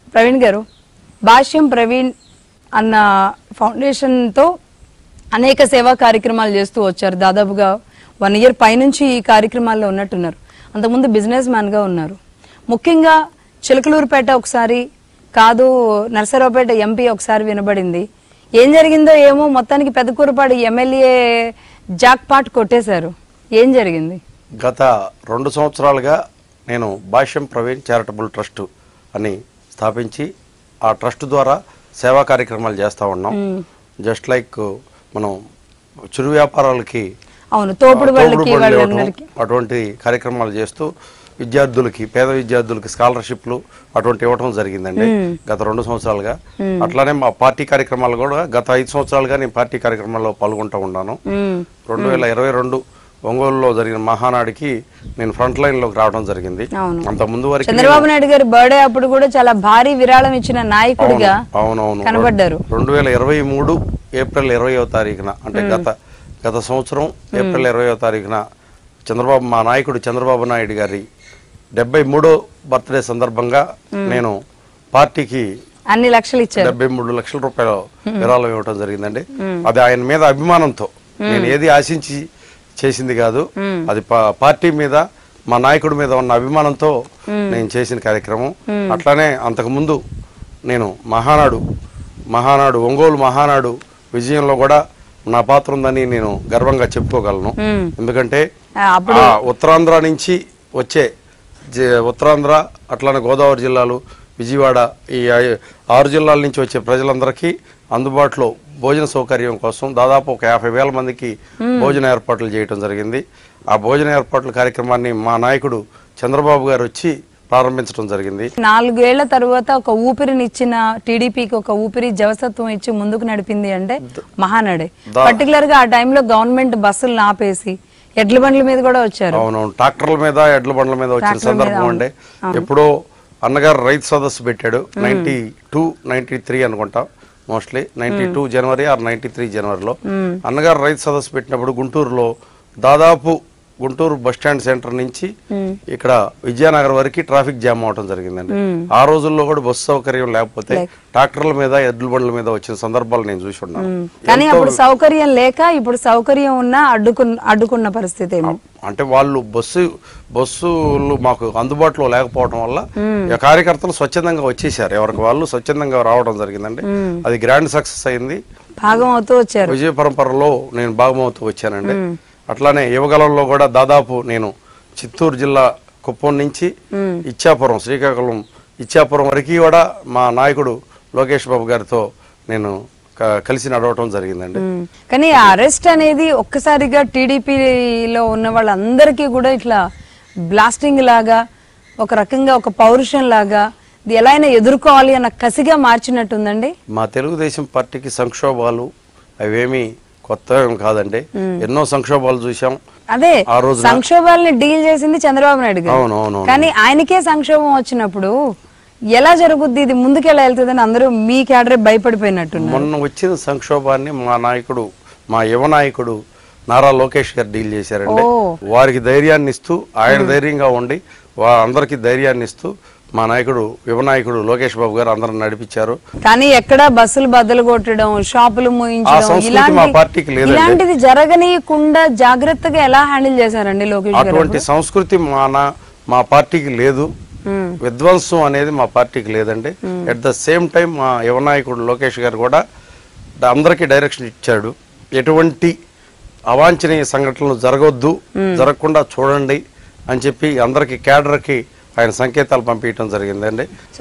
ప్రవీణ్ గారు భాష్యం ప్రవీణ్ అన్న ఫౌండేషన్తో అనేక సేవా కార్యక్రమాలు చేస్తూ వచ్చారు దాదాపుగా వన్ ఇయర్ పైనుంచి ఈ కార్యక్రమాల్లో ఉన్నట్టున్నారు అంతకుముందు బిజినెస్ మ్యాన్గా ఉన్నారు ముఖ్యంగా చిలకలూరుపేట ఒకసారి కాదు నరసరావుపేట ఎంపీ ఒకసారి వినబడింది ఏం జరిగిందో ఏమో మొత్తానికి పెద్దకూరపాడు ఎమ్మెల్యే జాక్ పాట్ కొట్టేశారు ఏం జరిగింది గత రెండు సంవత్సరాలుగా నేను భాష్యం ప్రవీణ్ చారిటబుల్ ట్రస్ట్ అని స్థాపించి ఆ ట్రస్ట్ ద్వారా సేవా కార్యక్రమాలు చేస్తూ ఉన్నాం జస్ట్ లైక్ మనం చిరు వ్యాపారాలకి అవును తోపుడు ఆ, వాళ్ళకి తోపుడు బండ్లు ఇవ్వటం, వాళ్ళందరికీ అటువంటి కార్యక్రమాలు చేస్తూ విద్యార్థులకి పేద విద్యార్థులకి స్కాలర్షిప్లు అటువంటి ఇవ్వటం జరిగిందండి గత రెండు సంవత్సరాలుగా అట్లానే మా పార్టీ కార్యక్రమాలు కూడా గత ఐదు సంవత్సరాలుగా నేను పార్టీ కార్యక్రమాల్లో పాల్గొంటూ ఉన్నాను మ్మ్. రెండు వేల ఇరవై రెండు ఒంగోలులో జరిగిన మహానాడికి నేను ఫ్రంట్ లైన్ లోకి రావడం జరిగింది అవును. అంత ముందు వరకు చంద్రబాబు నాయుడు గారి బర్త్డే అప్పుడు కూడా చాలా భారీ విరాళం ఇచ్చిన నాయకుడిగా అవునవును కనబడ్డారు రెండు వేల ఇరవై మూడు ఏప్రిల్ ఇరవయో తారీఖున అంటే గత గత సంవత్సరం ఏప్రిల్ ఇరవయో తారీఖున చంద్రబాబు మా నాయకుడు చంద్రబాబు నాయుడు గారి డెబ్బై మూడో బర్త్డే సందర్భంగా నేను పార్టీకి అన్ని లక్షలు ఇచ్చారు డెబ్బై మూడు లక్షల రూపాయల విరాళం ఇవ్వడం జరిగిందండి అది ఆయన మీద అభిమానంతో నేను ఏది ఆశించి చేసింది కాదు అది పా- పార్టీ మీద మా నాయకుడి మీద ఉన్న అభిమానంతో నేను చేసిన కార్యక్రమం అట్లానే అంతకుముందు నేను మహానాడు మహానాడు ఒంగోలు మహానాడు విజయంలో కూడా నా పాత్ర ఉందని నేను గర్వంగా చెప్పుకోగలను మ్మ్. ఎందుకంటే ఆ, అప్పుడు ఆ ఉత్తరాంధ్ర నుంచి వచ్చే జ- ఉత్తరాంధ్ర అట్లానే గోదావరి జిల్లాలు విజయవాడ ఈ ఐ- ఆరు జిల్లాల నుంచి వచ్చే ప్రజలందరికీ అందుబాటులో భోజన సౌకర్యం కోసం దాదాపు ఒక యాభై వేల మందికి భోజన ఏర్పాట్లు చేయడం జరిగింది ఆ భోజన ఏర్పాట్ల కార్యక్రమాన్ని మా నాయకుడు చంద్రబాబు గారు వచ్చి ప్రారంభించడం జరిగింది నాలుగేళ్ల తర్వాత ఒక ఊపిరిని ఇచ్చిన టీడీపీకి ఒక ఊపిరి జవసత్వం ఇచ్చి ముందుకు నడిపింది అంటే మహానాడే దా- పర్టికులర్ గా ఆ టైంలో గవర్నమెంట్ బస్సులు ఆపేసి ఎడ్ల బండ్ల మీద కూడా వచ్చారు అవునవును ట్రాక్టర్ల మీద ఎడ్ల బండ్ల మీద వచ్చిన ట్రాక్టర్ల మీద, సందర్భం అండి ఎప్పుడో అన్నగారు రైతు సదస్సు పెట్టాడు నైన్టీ టూ నైన్టీ త్రీ అనుకుంటా మోస్ట్లీ నైన్టీ టూ జనవరి ఆర్ నైన్టీ త్రీ జనవరిలో అన్నగారు రైతు సదస్సు పెట్టినప్పుడు గుంటూరులో దాదాపు గుంటూరు బస్ స్టాండ్ సెంటర్ నుంచి ఇక్కడ విజయనగరం వరకు ట్రాఫిక్ జామ్ అవడం జరిగిందండి ఆ రోజుల్లో కూడా బస్సు సౌకర్యం లేకపోతే ట్రాక్టర్ల మీద ఎడ్ల బండ్ల మీద వచ్చిన సందర్భాలు నేను చూసి ఉన్నాను కానీ అప్పుడు సౌకర్యం లేక ఇప్పుడు సౌకర్యం ఉన్నా అడ్డుకున్న అడ్డుకున్న పరిస్థితి ఏమో అంటే వాళ్ళు బస్సు బస్సులు మాకు అందుబాటులో లేకపోవడం వల్ల ఈ కార్యకర్తలు స్వచ్ఛందంగా వచ్చేసారు ఎవరికి వాళ్ళు స్వచ్ఛందంగా రావడం జరిగిందండి అది గ్రాండ్ సక్సెస్ అయింది భాగం అవుతూ వచ్చారు విజయ పరంపరలో నేను భాగమవుతూ వచ్చానండి అట్లానే యువగలంలో కూడా దాదాపు నేను చిత్తూరు జిల్లా కుప్పం నుంచి ఇచ్చాపురం శ్రీకాకుళం ఇచ్చాపురం వరకు కూడా మా నాయకుడు లోకేష్ బాబు గారితో నేను క- కలిసి నడవటం జరిగిందండి ఉమ్. కానీ ఆ అరెస్ట్ అనేది ఒక్కసారిగా టీడీపీలో ఉన్న వాళ్ళందరికీ కూడా ఇట్లా బ్లాస్టింగ్ లాగా ఒక రకంగా ఒక పౌరుషం లాగా ఇది ఎలా అయినా ఎదుర్కోవాలి అన్న కసిగా మార్చినట్టుందండి మా తెలుగుదేశం పార్టీకి సంక్షోభాలు అవేమీ కొత్త ఏం కాదండి ఎన్నో సంక్షోభాలు చూసాం అదే ఆ రోజున సంక్షోభాలని డీల్ చేసింది చంద్రబాబు నాయుడు గారు అవును అవును కానీ ఆయనకే సంక్షోభం వచ్చినప్పుడు ఎలా జరుగుద్ది ఇది ముందుకు ఎలా వెళ్తుందని అందరూ మీ క్యాడరే భయపడిపోయినట్టున్నారు మొన్న వచ్చిన సంక్షోభాన్ని మా నాయకుడు మా యువ నాయకుడు నారా లోకేష్ గారు డీల్ చేశారండి ఓ. వారికి ధైర్యాన్ని ఇస్తూ ఆయన ధైర్యంగా ఉండి వా అందరికి ధైర్యాన్ని ఇస్తూ మా నాయకుడు యువ నాయకుడు లోకేష్ బాబు గారు అందరం నడిపించారు కానీ ఎక్కడ బస్సులు బద్దలు కొట్టడం షాపులు ఆ మూయించడం సంస్కృతి మా పార్టీకి లేదండి. ఇలాంటిది జరగనీయకుండా జాగ్రత్తగా ఎలా హ్యాండిల్ చేశారండి లోకేష్ గారు అటువంటి సంస్కృతి మా నా- మా పార్టీకి లేదు మ్మ్. విధ్వంసం అనేది మా పార్టీకి లేదండి ఎట్ ద సేమ్ టైం మా యువ నాయకుడు లోకేష్ గారు కూడా ద- అందరికీ డైరెక్షన్ ఇచ్చాడు ఎటువంటి అవాంఛనీయ సంఘటనలు జరగొద్దు జరగకుండా చూడండి అని చెప్పి అందరికి క్యాడర్కి ఆయన సంకేతాలు పంపించడం జరిగిందండి